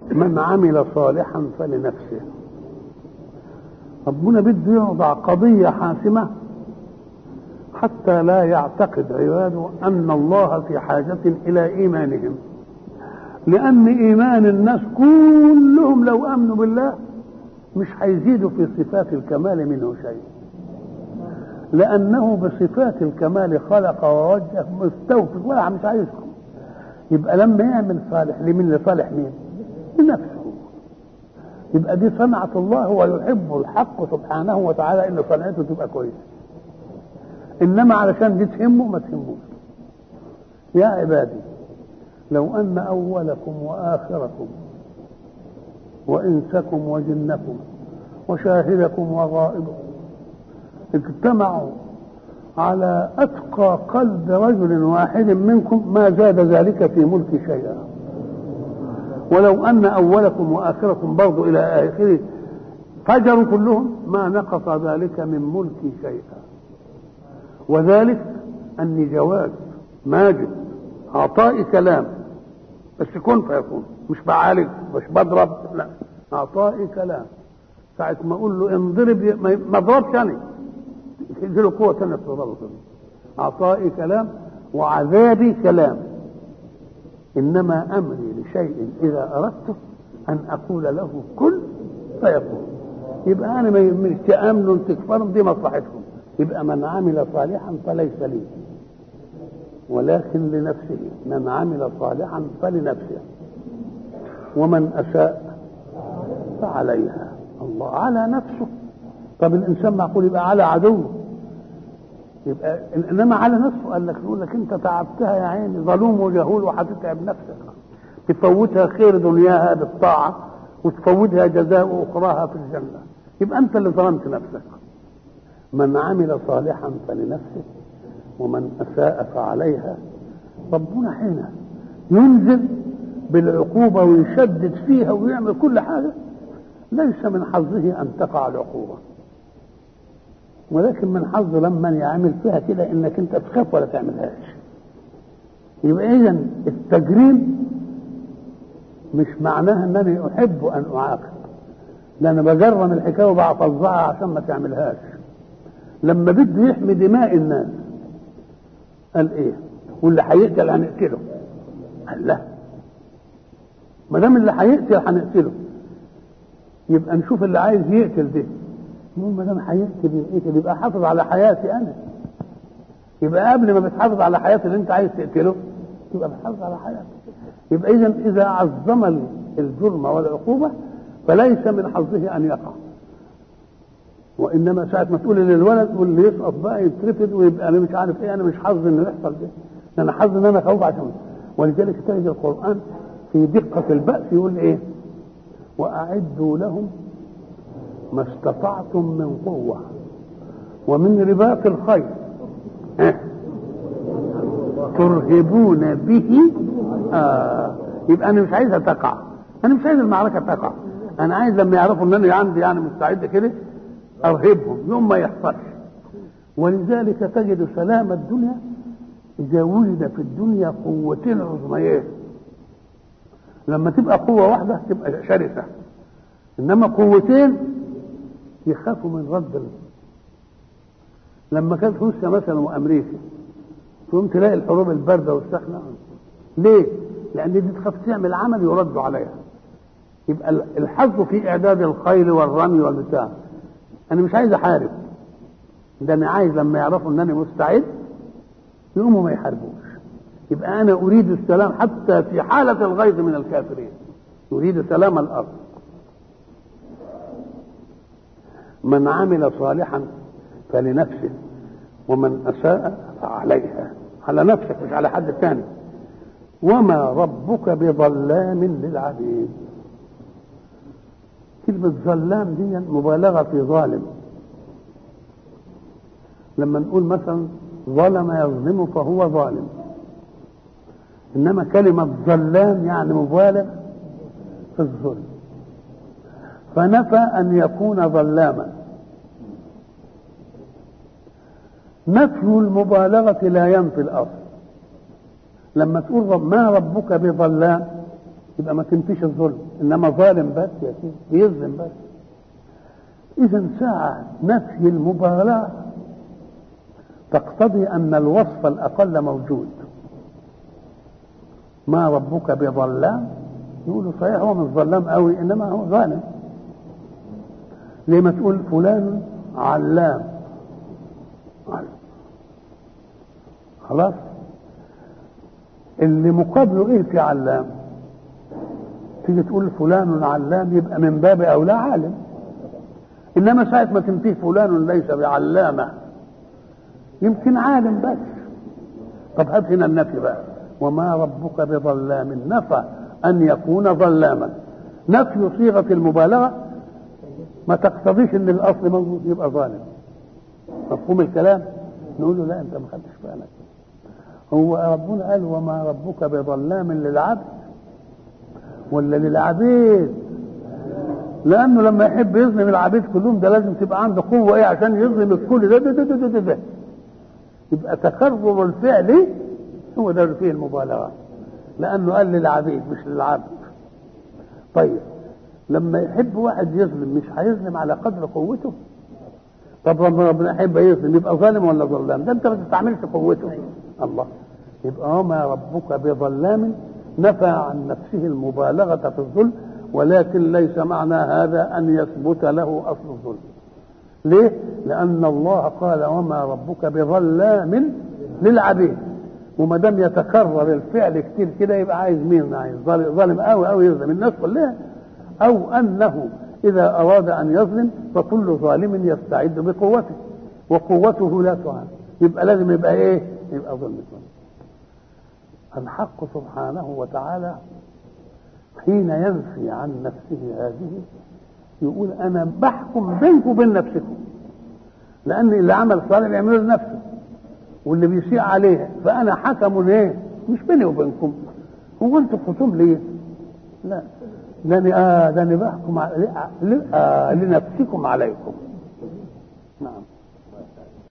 من عمل صالحا فلنفسه ربنا بده يوضع قضية حاسمة حتى لا يعتقد عباده أن الله في حاجة إلى إيمانهم لأن إيمان الناس كلهم لو آمنوا بالله مش هيزيدوا في صفات الكمال منه شيء لأنه بصفات الكمال خلق ووجه مستوفي ولا مش عايزكم يبقى لما يعمل صالح لمين لصالح مين؟ لنفسه يبقى دي صنعة الله ويحب الحق سبحانه وتعالى ان صنعته تبقى كويسة انما علشان دي تهمه ما تهموش يا عبادي لو ان اولكم واخركم وانسكم وجنكم وشاهدكم وغائبكم اجتمعوا على اتقى قلب رجل واحد منكم ما زاد ذلك في ملك شيئا ولو ان اولكم واخركم برضو الى اخره فجروا كلهم ما نقص ذلك من ملكي شيئا وذلك اني جواد ماجد اعطائي كلام بس كن فيكون مش بعالج مش بضرب لا اعطائي كلام ساعة ما اقول له انضرب ما اضربش انا يجي له قوة ثانية تضربه اعطائي كلام وعذابي كلام انما امري لشيء اذا اردته ان اقول له كن فيكون يبقى انا ما يهمنيش تامنوا تكفروا دي مصلحتكم يبقى من عمل صالحا فليس لي ولكن لنفسه من عمل صالحا فلنفسه ومن اساء فعليها الله على نفسه طب الانسان معقول يبقى على عدوه يبقى انما على نفسه قال لك يقول لك انت تعبتها يا عيني ظلوم وجهول وهتتعب نفسك تفوتها خير دنياها بالطاعه وتفوتها جزاء اخراها في الجنه يبقى انت اللي ظلمت نفسك من عمل صالحا فلنفسه ومن اساء فعليها ربنا حين ينزل بالعقوبه ويشدد فيها ويعمل كل حاجه ليس من حظه ان تقع العقوبه ولكن من حظه لما يعمل فيها كده انك انت تخاف ولا تعملهاش يبقى اذا التجريم مش معناها انني احب ان اعاقب لان بجرم الحكايه وبفظعها عشان ما تعملهاش لما بده يحمي دماء الناس قال ايه واللي هيقتل هنقتله قال لا ما دام اللي هيقتل هنقتله يبقى نشوف اللي عايز يقتل ده يقول ما دام هيقتل يقتل يبقى حافظ على حياتي انا يبقى قبل ما بتحافظ على حياه اللي انت عايز تقتله يبقى بتحافظ على حياتك يبقى اذا اذا عظم الجرم والعقوبه فليس من حظه ان يقع وانما ساعه ما تقول للولد واللي يسقط بقى يترفد ويبقى انا مش عارف ايه انا مش حظ انه يحصل ده انا حظ ان انا خوف عشان ولذلك تجد القران في دقه الباس يقول ايه واعدوا لهم ما استطعتم من قوه ومن رباط الخيل ترهبون به آه يبقى انا مش عايزها تقع انا مش عايز المعركه تقع انا عايز لما يعرفوا ان انا عندي يعني مستعد كده ارهبهم يوم ما يحصلش ولذلك تجد سلام الدنيا اذا وجد في الدنيا قوتين عظميين لما تبقى قوه واحده تبقى شرسه انما قوتين يخافوا من رد لما كانت روسيا مثلا وامريكا تقوم تلاقي الحروب البارده والسخنه ليه؟ لان دي تخاف تعمل عمل يردوا عليها يبقى الحظ في اعداد الخيل والرمي والبتاع انا مش عايز احارب ده انا عايز لما يعرفوا ان انا مستعد يقوموا ما يحاربوش يبقى انا اريد السلام حتى في حاله الغيظ من الكافرين يريد سلام الارض من عمل صالحا فلنفسه ومن اساء فعليها على نفسك مش على حد ثاني وما ربك بظلام للعبيد كلمة ظلام دي مبالغة في ظالم لما نقول مثلا ظلم يظلم فهو ظالم إنما كلمة ظلام يعني مبالغ في الظلم فنفى أن يكون ظلاما نفي المبالغة لا ينفي الأصل لما تقول رب ما ربك بظلام يبقى ما تنفيش الظلم انما ظالم بس يا سيدي بيظلم بس اذا ساعة نفي المبالاة تقتضي ان الوصف الاقل موجود ما ربك بظلام يقولوا صحيح هو مش ظلام قوي انما هو ظالم ليه ما تقول فلان علام خلاص اللي مقابله ايه في علام تيجي تقول فلان علام يبقى من باب اولى عالم انما ساعه ما تنتهي فلان ليس بعلامه يمكن عالم بس طب هات هنا النفي بقى وما ربك بظلام نفى ان يكون ظلاما نفي صيغه المبالغه ما تقتضيش ان الاصل موجود يبقى ظالم مفهوم الكلام نقول له لا انت ما خدتش بالك هو ربنا قال وما ربك بظلام للعبد ولا للعبيد لانه لما يحب يظلم العبيد كلهم ده لازم تبقى عنده قوه ايه عشان يظلم الكل ده ده ده ده, ده, ده. يبقى تكرر الفعل هو ده اللي فيه المبالغه لانه قال للعبيد مش للعبد طيب لما يحب واحد يظلم مش هيظلم على قدر قوته طب لما ربنا يحب يظلم يبقى ظالم ولا ظلام ده انت ما تستعملش قوته الله يبقى وما ربك بظلام نفى عن نفسه المبالغة في الظلم ولكن ليس معنى هذا أن يثبت له أصل الظلم ليه؟ لأن الله قال وما ربك بظلام للعبيد وما دام يتكرر الفعل كتير كده يبقى عايز مين عايز ظالم قوي قوي يظلم الناس كلها أو أنه إذا أراد أن يظلم فكل ظالم يستعد بقوته وقوته لا تعان يبقى لازم يبقى إيه؟ يبقى ظلم الحق سبحانه وتعالى حين ينفي عن نفسه هذه يقول انا بحكم بينكم وبين نفسكم لان اللي عمل صالح يعمله لنفسه واللي بيسيء عليه فانا حكم ايه مش بيني وبينكم هو انتوا خصوم ليه لا لاني اه لاني بحكم آه لنفسكم عليكم